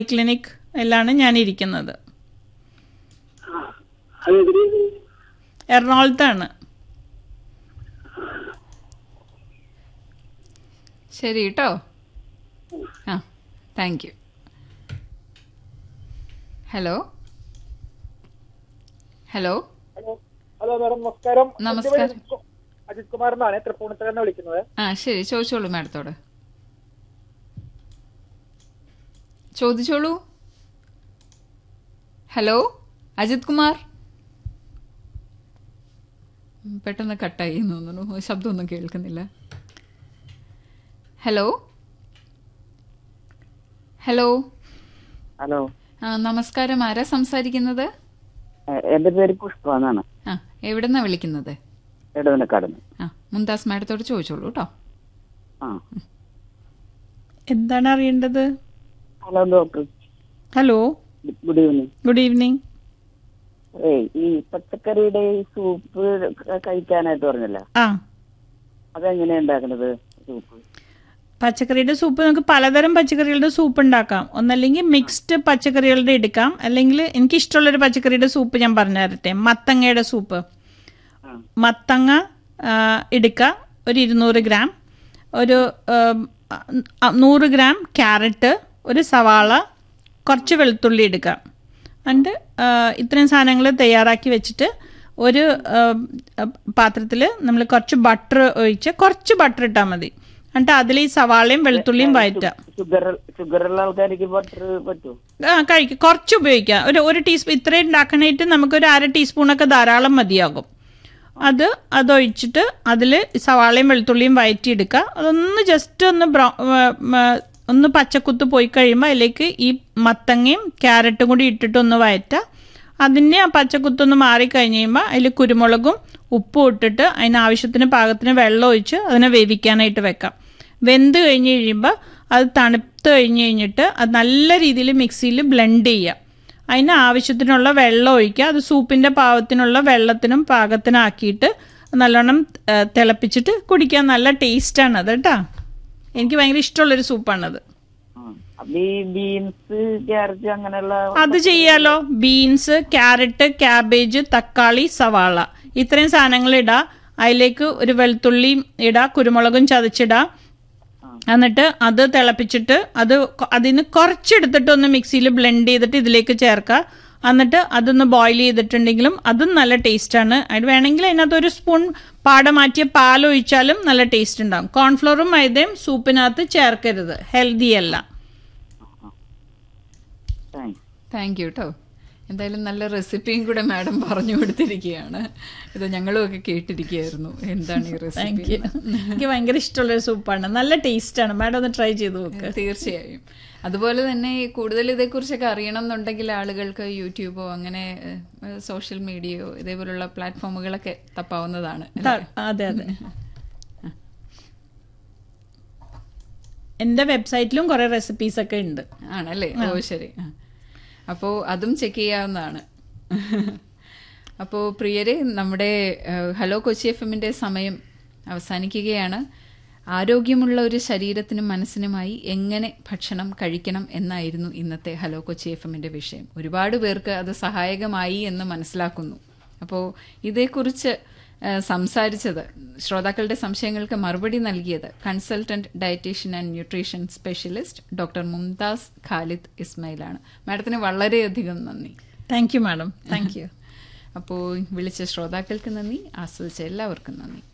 Clinic എല്ലാണ് ഞാൻ ഇരിക്കുന്നത് അതെതിരെ എറണാകുളത്താണ് ശരി കേട്ടോ ആ thank you hello hello hello hello madam നമസ്കാരം നമസ്കാരം. എൻ്റെ പേര് അജിത് കു- അജിത് കുമാർ എന്നാണ് തൃപ്പൂണിത്തറ നിന്ന് വിളിക്കുന്നത് ആ ശരി ചോദിച്ചോളൂ മാഡത്തോട് ചോദിച്ചോളൂ ഹലോ അജിത് കുമാർ ഉം, പെട്ടെന്ന് കട്ടായി എന്ന് തോന്നുന്നു ശബ്ദമൊന്നും കേൾക്കുന്നില്ല ഹലോ ഹലോ ഹലോ ആ നമസ്കാരം ആരാ സംസാരിക്കുന്നത് എ- എന്റെ പേര് പുഷ്പ എന്നാണ് ആ എവിടെന്നാ വിളിക്കുന്നത് ഇടവനക്കാടുന്ന് ആ മുംതാസ് മാഡത്തോട് ചോദിച്ചോളൂ കേട്ടോ ആ എന്താണ് അറിയേണ്ടത് hello doctor hello good evening good evening ഏയ് ഈ പച്ചക്കറിയുടെ ഈ സൂപ്പ് കഴിക്കാനായിട്ട് പറഞ്ഞല്ല ആ അതെങ്ങനെയാ ഉണ്ടാക്കുന്നത് സൂപ്പ് പച്ചക്കറിയുടെ സൂപ്പ് നമുക്ക് പലതരം പച്ചക്കറികളുടെ സൂപ്പ് ഉണ്ടാക്കാം ഒന്നല്ലെങ്കിൽ മിക്സ്ഡ് പച്ചക്കറികളുടെ എടുക്കാം അല്ലെങ്കിൽ എനിക്ക് ഇഷ്ടമുള്ളൊരു പച്ചക്കറിയുടെ സൂപ്പ് ഞാൻ പറഞ്ഞു തരട്ടെ മത്തങ്ങയുടെ സൂപ്പ് ആ. മത്തങ്ങ ആ, എടുക്കുക ഒരു ഇരുന്നൂറ് ഗ്രാം ഒരു ഉം, ആ, നൂറ് ഗ്രാം ക്യാരറ്റ് ഒരു സവാള കുറച്ച് വെളുത്തുള്ളി എടുക്കുക എന്നിട്ട് ആ, ഇത്രയും സാധനങ്ങൾ തയ്യാറാക്കി വെച്ചിട്ട് ഒരു പാത്രത്തിൽ നമ്മൾ കുറച്ച് ബട്ടർ ഒഴിച്ച് കുറച്ച് ബട്ടർ ഇട്ടാൽ മതി എന്നിട്ട് അതിൽ ഈ സവാളയും വെളുത്തുള്ളിയും വഴറ്റുക ഷുഗർ ഷുഗർ ഉള്ള ആൾക്കാർക്ക് ബട്ടർ പറ്റുമോ ആ കഴിക്കുക കുറച്ച് ഉപയോഗിക്കാം ഒരു ഒരു ടീസ്പൂൺ ഇത്രയും ഉണ്ടാക്കാനായിട്ട് നമുക്കൊരു അര ടീസ്പൂണൊക്കെ ധാരാളം മതിയാകും അത് അതൊഴിച്ചിട്ട് അതിൽ സവാളയും വെളുത്തുള്ളിയും വഴറ്റിയെടുക്കുക അതൊന്ന് ജസ്റ്റ് ഒന്ന് ബ്രൗ ഒന്ന് പച്ചക്കുത്ത് പോയി കഴിയുമ്പോൾ അതിലേക്ക് ഈ മത്തങ്ങയും ക്യാരറ്റും കൂടി ഇട്ടിട്ട് ഒന്ന് വഴറ്റുക അതിനെ ആ പച്ചക്കുത്തൊന്ന് മാറിക്കഴിഞ്ഞ് കഴിയുമ്പോൾ അതിൽ കുരുമുളകും ഉപ്പും ഇട്ടിട്ട് അതിന് ആവശ്യത്തിന് പാകത്തിന് വെള്ളം ഒഴിച്ച് അതിനെ വേവിക്കാനായിട്ട് വെക്കാം വെന്ത് കഴിഞ്ഞ് കഴിയുമ്പോൾ അത് തണുത്ത് കഴിഞ്ഞ് കഴിഞ്ഞിട്ട് അത് നല്ല രീതിയിൽ മിക്സിയിൽ ബ്ലെൻഡ് ചെയ്യുക അതിന് ആവശ്യത്തിനുള്ള വെള്ളം ഒഴിക്കുക അത് സൂപ്പിൻ്റെ പാകത്തിനുള്ള വെള്ളത്തിനും പാകത്തിനാക്കിയിട്ട് നല്ലോണം ആ, തിളപ്പിച്ചിട്ട് കുടിക്കാൻ നല്ല ടേസ്റ്റാണ് അത് കേട്ടോ എനിക്ക് ഭയങ്കര ഇഷ്ടമുള്ളൊരു സൂപ്പാണത് ആ. അപ്പൊ ഈ ബീൻസ് ക്യാരറ്റ് അങ്ങനെയുള്ള അത് ചെയ്യാലോ ബീൻസ് ക്യാരറ്റ് ക്യാബേജ് തക്കാളി സവാള ഇത്രയും സാധനങ്ങൾ ഇടാം അതിലേക്ക് ഒരു വെളുത്തുള്ളിയും ഇടാം കുരുമുളകും ചതച്ചിടാം എന്നിട്ട് അത് തിളപ്പിച്ചിട്ട് അത് കൊ- അതിന് കുറച്ചെടുത്തിട്ട് ഒന്ന് മിക്സിയിൽ ബ്ലെൻഡ് ചെയ്തിട്ട് ഇതിലേക്ക് ചേർക്കുക എന്നിട്ട് അതൊന്ന് ബോയിൽ ചെയ്തിട്ടുണ്ടെങ്കിലും അതും നല്ല ടേസ്റ്റാണ് അതിന് വേണമെങ്കിൽ അതിനകത്ത് ഒരു സ്പൂൺ പാട മാറ്റിയ പാൽ ഒഴിച്ചാലും നല്ല ടേസ്റ്റ് ഉണ്ടാകും കോൺഫ്ലോറും മൈദയും സൂപ്പിനകത്ത് ചേർക്കരുത് ഹെൽത്തി അല്ല താങ്ക്സ് താങ്ക് യു കേട്ടോ എന്തായാലും നല്ല റെസിപ്പിയും കൂടെ മാഡം പറഞ്ഞു കൊടുത്തിരിക്കുകയാണ് ഇത് ഞങ്ങളും ഒക്കെ കേട്ടിരിക്കുകയായിരുന്നു എന്താണ് ഈ താങ്ക് റെസിപ്പി യു എനിക്ക് ഭയങ്കര ഇഷ്ടമുള്ളൊരു സൂപ്പാണ് നല്ല ടേസ്റ്റാണ് മാഡം ഒന്ന് ട്രൈ ചെയ്ത് നോക്ക് തീർച്ചയായും അതുപോലെ തന്നെ ഈ കൂടുതൽ ഇതേക്കുറിച്ചൊക്കെ അറിയണം എന്നുണ്ടെങ്കിൽ ആളുകൾക്ക് യൂട്യൂബോ അങ്ങനെ സോഷ്യൽ മീഡിയയോ ഇതേപോലുള്ള പ്ലാറ്റ്ഫോമുകളൊക്കെ തപ്പാവുന്നതാണ് ത- അതെ അതെ എൻ്റെ വെബ്സൈറ്റിലും കുറേ റെസിപ്പീസ് ഒക്കെ ഉണ്ട് ആണല്ലേ ഓ ശരി ആ. അപ്പോൾ അതും ചെക്ക് ചെയ്യാവുന്നതാണ് അപ്പോൾ പ്രിയരെ നമ്മുടെ ഏഹ്, ഹലോ കൊച്ചി എഫ് എമ്മിൻ്റെ സമയം അവസാനിക്കുകയാണ് ആരോഗ്യമുള്ള ഒരു ശരീരത്തിനും മനസ്സിനുമായി എങ്ങനെ ഭക്ഷണം കഴിക്കണം എന്നായിരുന്നു ഇന്നത്തെ ഹലോ കൊച്ചി എഫ് എമ്മിൻ്റെ വിഷയം ഒരുപാട് പേർക്ക് അത് സഹായകമായി എന്ന് മനസ്സിലാക്കുന്നു അപ്പോൾ ഇതേക്കുറിച്ച് ഏഹ്, സംസാരിച്ചത് ശ്രോതാക്കളുടെ സംശയങ്ങൾക്ക് മറുപടി നൽകിയത് consultant dietician and nutrition specialist doctor Mumtaz Khalid ഇസ്മായിലാണ് മാഡത്തിന് വളരെയധികം നന്ദി thank you madam thank you അപ്പോൾ വിളിച്ച ശ്രോതാക്കൾക്ക് നന്ദി ആസ്വദിച്ച എല്ലാവർക്കും നന്ദി